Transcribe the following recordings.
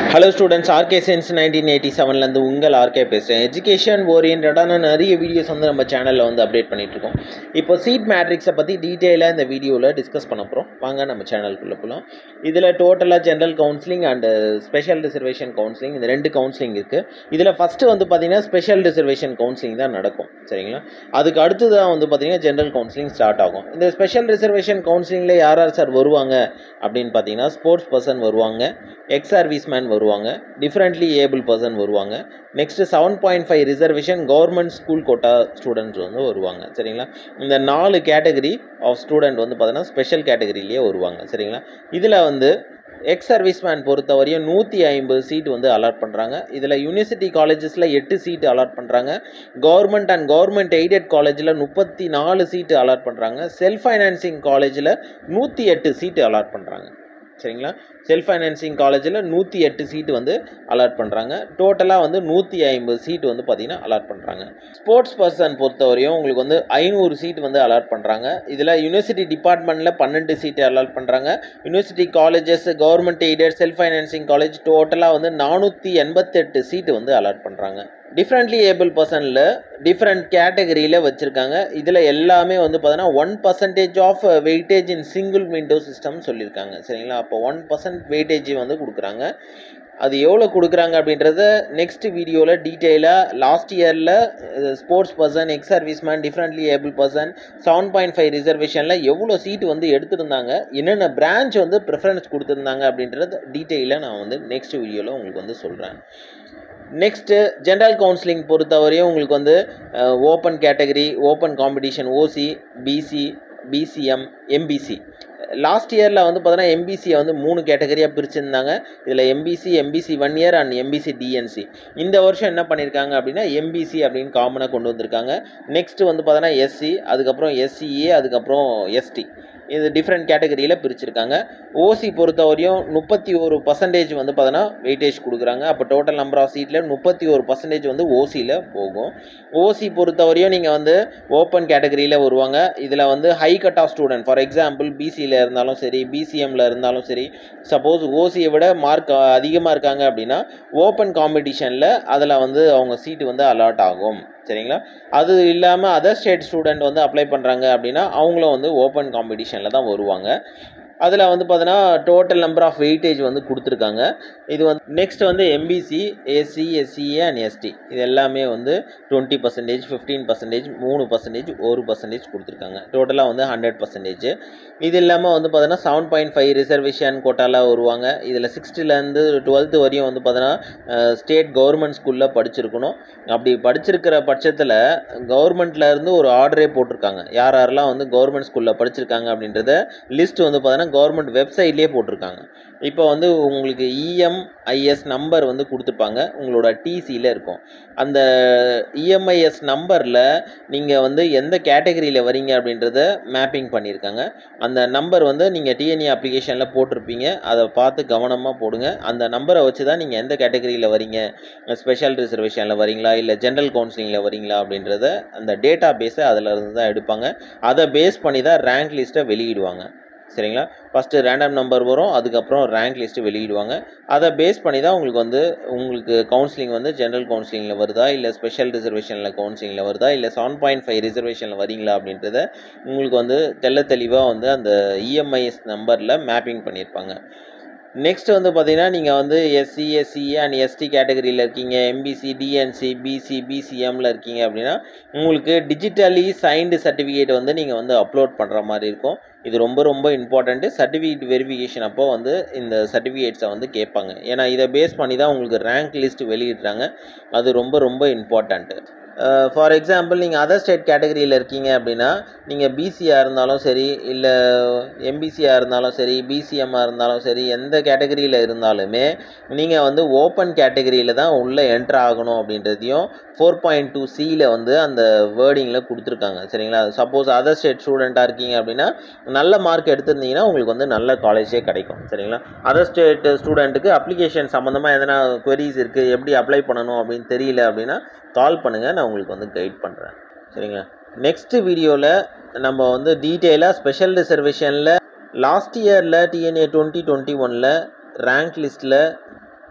hello students RK since nineteen eighty செவன்லேருந்து உங்கள் RK பேசுகிறேன் எஜுகேஷன் ஓரியன்டான நிறைய வீடியோஸ் வந்து நம்ம சேனலில் வந்து அப்டேட் பண்ணிகிட்ருக்கோம் இப்போ சீட் மேட்ரிக்ஸை பற்றி டீட்டெயிலாக இந்த வீடியோவில் டிஸ்கஸ் பண்ண போகிறோம் வாங்க நம்ம சேனலுக்குள்ளே போகலாம் இதில் டோட்டலாக general counselling and special reservation counselling இந்த ரெண்டு கவுன்சிலிங் இருக்குது இதில் ஃபஸ்ட்டு வந்து பார்த்திங்கன்னா ஸ்பெஷல் ரிசர்வேஷன் கவுன்சிலிங் தான் நடக்கும் சரிங்களா அதுக்கு அடுத்து தான் வந்து பார்த்திங்கன்னா ஜென்ரல் கவுன்சிலிங் ஸ்டார்ட் ஆகும் இந்த ஸ்பெஷல் ரிசர்வேஷன் கவுன்சிலிங்கில் யார் யார் சார் வருவாங்க அப்படின்னு பார்த்தீங்கன்னா ஸ்போர்ட்ஸ் பர்சன் வருவாங்க எக்ஸ் சர்வீஸ் மேன் வருவாங்க டிஃப்ரெண்ட்லி ஏபிள் பர்சன் வருவாங்க next seven point five reservation government school quota students வந்து வருவாங்க சரிங்களா இந்த நாலு கேட்டகரி ஆஃப் ஸ்டூடெண்ட் வந்து பார்த்தீங்கன்னா ஸ்பெஷல் கேட்டகரியிலேயே வருவாங்க சரிங்களா இதில் வந்து எக்ஸ் சர்வீஸ் மேன் பொறுத்தவரையும் நூற்றி ஐம்பது சீட் வந்து அலாட் பண்ணுறாங்க இதில் யூனிவர்சிட்டி காலேஜஸில் எட்டு சீட்டு அலாட் பண்ணுறாங்க கவர்மெண்ட் அண்ட் கவர்மெண்ட் எய்டட் காலேஜில் முப்பத்தி நாலு சீட்டு அலாட் பண்ணுறாங்க செல்ஃப் ஃபைனான்சிங் காலேஜில் நூற்றி எட்டு சீட்டு அலாட் பண்ணுறாங்க சரிங்களா செல்ஃப் ஃபைனான்சிங் காலேஜில் நூற்றி எட்டு சீட்டு வந்து அலாட் பண்ணுறாங்க டோட்டலாக வந்து நூற்றி ஐம்பது சீட்டு வந்து பார்த்திங்கன்னா அலாட் பண்ணுறாங்க ஸ்போர்ட்ஸ் பர்சன் பொறுத்தவரையும் உங்களுக்கு வந்து ஐநூறு சீட் வந்து அலாட் பண்ணுறாங்க இதில் யூனிவர்சிட்டி டிபார்ட்மெண்ட்டில் பன்னெண்டு சீட்டு அலாட் பண்ணுறாங்க university colleges government aided self financing college டோட்டலாக வந்து நானூற்றி எண்பத்தெட்டு சீட்டு வந்து அலாட் பண்ணுறாங்க டிஃப்ரெண்ட்லி ஏபிள் பர்சனில் டிஃப்ரெண்ட் கேட்டகரியில் வச்சுருக்காங்க இதில் எல்லாமே வந்து பார்த்தீங்கன்னா one percentage of weightage in single window system சொல்லியிருக்காங்க சரிங்களா அப்போ ஒன் பர்சன்ட் வெயிட்டேஜ் வந்து கொடுக்குறாங்க அது எவ்வளோ கொடுக்குறாங்க அப்படின்றத நெக்ஸ்ட் வீடியோவில் டீட்டெயிலாக லாஸ்ட் இயரில் sports person ex service man differently able person seven point five ரிசர்வேஷனில் எவ்வளோ சீட்டு வந்து எடுத்திருந்தாங்க என்னென்ன பிரான்ச் வந்து ப்ரிஃபரன்ஸ் கொடுத்துருந்தாங்க அப்படின்றது டீட்டெயிலாக நான் வந்து நெக்ஸ்ட் வீடியோவில் உங்களுக்கு வந்து சொல்கிறேன் நெக்ஸ்ட்டு ஜென்ரல் கவுன்சிலிங் பொறுத்தவரையும் உங்களுக்கு வந்து open category open competition OC BC BCM MBC last இயரில் வந்து பார்த்தீங்கன்னா எம்பிசியை வந்து மூணு கேட்டகரியாக பிரிச்சிருந்தாங்க இதில் MBC MBC one year and MBC DNC இந்த வருஷம் என்ன பண்ணியிருக்காங்க அப்படின்னா எம்பிசி அப்படின்னு காமனாக கொண்டு வந்திருக்காங்க நெக்ஸ்ட் வந்து பார்த்தோன்னா எஸ்சி அதுக்கப்புறம் எஸ்சிஏ அதுக்கப்புறம் எஸ்டி இது டிஃப்ரெண்ட் கேட்டகரியில் பிரிச்சிருக்காங்க ஓசி பொறுத்தவரையும் முப்பத்தி ஒரு பர்சன்டேஜ் வந்து பார்த்தோன்னா வெயிட்டேஜ் கொடுக்குறாங்க அப்போ டோட்டல் நம்பர் ஆஃப் சீட்டில் முப்பத்தி ஒரு பர்சன்டேஜ் வந்து ஓசியில் போகும் ஓசி பொறுத்தவரையும் நீங்கள் வந்து ஓப்பன் கேட்டகரியில் வருவாங்க இதில் வந்து high cut off student for example பிசியில் இருந்தாலும் சரி பிசிஎம்மில் இருந்தாலும் சரி சப்போஸ் ஓசியை விட மார்க் அதிகமாக இருக்காங்க அப்படின்னா ஓப்பன் காம்படிஷனில் அதில் வந்து அவங்க சீட்டு வந்து அலாட் ஆகும் சரிங்களா அது இல்லாமல் அதர் ஸ்டேட் ஸ்டூடெண்ட் வந்து அப்ளை பண்ணுறாங்க அப்படின்னா அவங்களும் வந்து ஓப்பன் காம்படிஷனில் தான் வருவாங்க அதில் வந்து பார்த்தோன்னா டோட்டல் நம்பர் ஆஃப் வெயிட்டேஜ் வந்து கொடுத்துருக்காங்க இது வந்து நெக்ஸ்ட் வந்து MBC SC SCA and ST இது எல்லாமே வந்து டுவெண்ட்டி பர்சன்டேஜ் ஃபிஃப்டீன் பர்சன்டேஜ் மூணு பர்சன்டேஜ் ஒரு பர்சன்டேஜ் கொடுத்துருக்காங்க டோட்டலாக வந்து ஹண்ட்ரட் பர்சன்டேஜ் இது இல்லாமல் வந்து பார்த்தோன்னா செவன் பாயிண்ட் ஃபைவ் ரிசர்வேஷன் கோட்டாவில் வருவாங்க இதில் சிக்ஸ்த்துலேருந்து டுவெல்த்து வரையும் வந்து பார்த்தோன்னா ஸ்டேட் கவர்மெண்ட் ஸ்கூலில் படிச்சிருக்கணும் அப்படி படிச்சிருக்கிற பட்சத்தில் கவர்மெண்ட்லேருந்து ஒரு ஆர்டரே போட்டிருக்காங்க யார் யாரெல்லாம் வந்து கவர்மெண்ட் ஸ்கூலில் படிச்சிருக்காங்க அப்படின்றத லிஸ்ட் வந்து பார்த்தோன்னா கவர்மெண்ட் வெப்சைட்லேயே போட்டிருக்காங்க இப்போ வந்து உங்களுக்கு இஎம்ஐஎஸ் நம்பர் வந்து கொடுத்துருப்பாங்க உங்களோட டிசியில் இருக்கும் அந்த இஎம்ஐஎஸ் நம்பரில் நீங்கள் வந்து எந்த கேட்டகரியில் வரீங்க அப்படின்றத மேப்பிங் பண்ணியிருக்காங்க அந்த நம்பர் வந்து நீங்கள் டிஎன்ஏ அப்ளிகேஷனில் போட்டிருப்பீங்க அதை பார்த்து கவனமாக போடுங்க அந்த நம்பரை வச்சு தான் நீங்கள் எந்த கேட்டகரியில் வரீங்க ஸ்பெஷல் ரிசர்வேஷனில் வரீங்களா இல்லை ஜென்ரல் கவுன்சிலிங்கில் வரீங்களா அப்படின்றத அந்த டேட்டா பேஸை அதில் இருந்து தான் எடுப்பாங்க அதை பேஸ் பண்ணி தான் ரேங்க் லிஸ்ட்டை வெளியிடுவாங்க சரிங்களா ஃபஸ்ட்டு ரேண்டம் நம்பர் வரும் அதுக்கப்புறம் ரேங்க் லிஸ்ட்டு வெளியிடுவாங்க அதை பேஸ் பண்ணி தான் உங்களுக்கு வந்து உங்களுக்கு கவுன்சிலிங் வந்து ஜென்ரல் கவுன்சிலிங்கில் வருதா இல்லை ஸ்பெஷல் ரிசர்வேஷனில் கவுன்சிலிங்கில் வருதா இல்லை செவன் பாயிண்ட் ஃபைவ் ரிசர்வேஷனில் வரீங்களா அப்படின்றத உங்களுக்கு வந்து தெள்ள தெளிவாக வந்து அந்த இஎம்ஐஎஸ் நம்பரில் மேப்பிங் பண்ணியிருப்பாங்க நெக்ஸ்ட் வந்து பார்த்தீங்கன்னா நீங்கள் வந்து எஸ்சி எஸ்சிஏ அண்ட் எஸ்டி கேட்டகரியில் இருக்கீங்க எம்பிசி டிஎன்சி பிசி பிசிஎம்மில் இருக்கீங்க அப்படின்னா உங்களுக்கு டிஜிட்டலி சைன்டு சர்டிஃபிகேட் வந்து நீங்கள் வந்து அப்லோட் பண்ணுற மாதிரி இருக்கும் இது ரொம்ப ரொம்ப இம்பார்ட்டண்ட்டு சர்டிஃபிகேட் வெரிஃபிகேஷன் அப்போ வந்து இந்த சர்டிஃபிகேட்ஸை வந்து கேட்பாங்க ஏன்னா இதை பேஸ் பண்ணி தான் உங்களுக்கு ரேங்க் லிஸ்ட் வெளியிடுறாங்க அது ரொம்ப ரொம்ப இம்பார்ட்டண்ட்டு ஃபார் எக்ஸாம்பிள் நீங்கள் அதர் ஸ்டேட் கேட்டகரியில் இருக்கீங்க அப்படின்னா நீங்கள் பிசியாக இருந்தாலும் சரி இல்லை எம்பிசியாக இருந்தாலும் சரி பிசிஎம்மாக இருந்தாலும் சரி எந்த கேட்டகரியில் இருந்தாலுமே நீங்கள் வந்து ஓப்பன் கேட்டகரியில் தான் உள்ளே என்ட்ரு ஆகணும் அப்படின்றதையும் ஃபோர் பாயிண்ட் டூ சியில் வந்து அந்த வேர்டிங்கில் கொடுத்துருக்காங்க சரிங்களா சப்போஸ் அதர் ஸ்டேட் ஸ்டூடெண்ட்டாக இருக்கீங்க அப்படின்னா நல்ல மார்க் எடுத்திருந்தீங்கன்னா உங்களுக்கு வந்து நல்ல காலேஜே கிடைக்கும் சரிங்களா அதர் ஸ்டேட் ஸ்டூடெண்ட்டுக்கு அப்ளிகேஷன் சம்மந்தமாக எதனா கொரிஸ் இருக்குது எப்படி அப்ளை பண்ணணும் அப்படின்னு தெரியல அப்படின்னா கால் பண்ணுங்கள் நான் உங்களுக்கு வந்து கைட் பண்ணுறேன் சரிங்களா நெக்ஸ்ட்டு வீடியோவில் நம்ம வந்து டீட்டெயிலாக ஸ்பெஷல் ரிசர்வேஷனில் லாஸ்ட் இயரில் டிஎன்ஏ டுவெண்ட்டி டுவெண்ட்டி ஒனில் ரேங்க் லிஸ்ட்டில்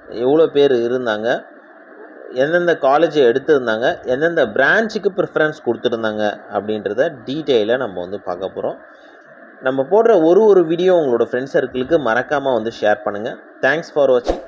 எவ்வளோ பேர் இருந்தாங்க எந்தெந்த காலேஜை எடுத்திருந்தாங்க எந்தெந்த பிரான்ச்சுக்கு ப்ரிஃபரன்ஸ் கொடுத்துருந்தாங்க அப்படின்றத டீட்டெயிலாக நம்ம வந்து பார்க்க போகிறோம் நம்ம போடுற ஒரு ஒரு வீடியோ உங்களோட ஃப்ரெண்ட்ஸ் சர்க்கிளுக்கு மறக்காமல் வந்து ஷேர் பண்ணுங்கள் தேங்க்ஸ் ஃபார் வாட்சிங்